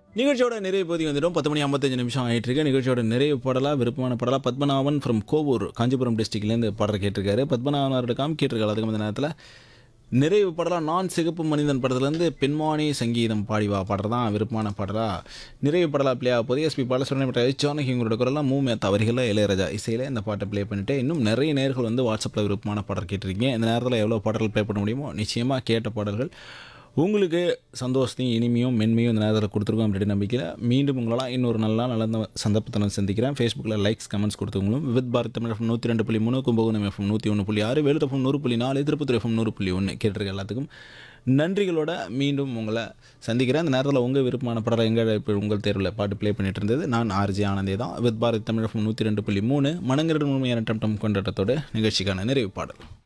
நிகழ்ச்சியோட நிறைவு பகுதி வந்துடும் பத்து மணி ஐம்பத்தஞ்சு நிமிஷம் ஆயிட்டு இருக்கு நிகழ்ச்சியோட நிறைவு பாடலா விருப்பமான பாடலா பத்மநாபன் ஃப்ரம் கோவூர் காஞ்சிபுரம் டிஸ்ட்ரிக்ட்லேருந்து பாடல் கேட்டிருக்காரு பத்மநாபன் அவரோட காம் கேட்டிருக்காரு அதுக்கு அந்த நேரத்தில் நிறைவு பாடலா நான் சிகப்பு மனிதன் படத்துலேருந்து பெண்மானி சங்கீதம் பாடிவா பாடுறது தான் விருப்பமான பாடலா நிறைவு பாடலா பிளே ஆக போது எஸ்பி பாலசுரன் மற்றும் ஜானகி உங்களோட குரலாம் மூமே தவறுகளில் இளையராஜா இசையில் இந்த பாட்டை ப்ளே பண்ணிட்டு இன்னும் நிறைய நேர்கள் வந்து வாட்ஸ்அப்பில் விருப்பமான பாடல் கேட்டிருக்கீங்க இந்த நேரத்தில் எவ்வளோ பாடல்கள் ப்ளே பண்ண முடியுமோ நிச்சயமாக கேட்ட பாடல்கள் உங்களுக்கு சந்தோஷத்தையும் இனிமையும் மென்மையும் இந்த நேரத்தில் கொடுத்துருக்கோம் அப்படி நம்பிக்கையில் மீண்டும் உங்களெல்லாம் இன்னொரு நல்ல நல்ல சந்தர்ப்பத்தை நான் சந்திக்கிறேன் ஃபேஸ்புக்கில் லைக்ஸ் கமெண்ட்ஸ் கொடுத்தவங்களும் வித் பாரத் தமிழ் எஃப்எம் நூற்றி ரெண்டு புள்ளி மூணு கும்பகோணம் எஃப்எம் நூற்றி ஒன்று புள்ளி ஆறு வேலூர் எஃப்எம் நூறு புள்ளி நாலு திருப்பத்தூர் எஃப்எம் நூறு புள்ளி ஒன்று கேட்டிருக்க எல்லாத்துக்கும் நன்றிகளோட மீண்டும் உங்களை சந்திக்கிறேன் அந்த நேரத்தில் உங்கள் விருப்பமான படம் எங்கள் இப்போ உங்கள் தேர்வில் பாட்டு ப்ளே பண்ணிட்டு இருந்தது நான் ஆர்ஜி ஆனந்தே தான் வித் பாரத் தமிழ் எஃப்எம் நூற்றி ரெண்டு புள்ளி மூணு மனங்கிரடு முழுமையான டம் டம் கொண்டாட்டத்தோட நிகழ்ச்சிக்கான நிறைவு பாடல்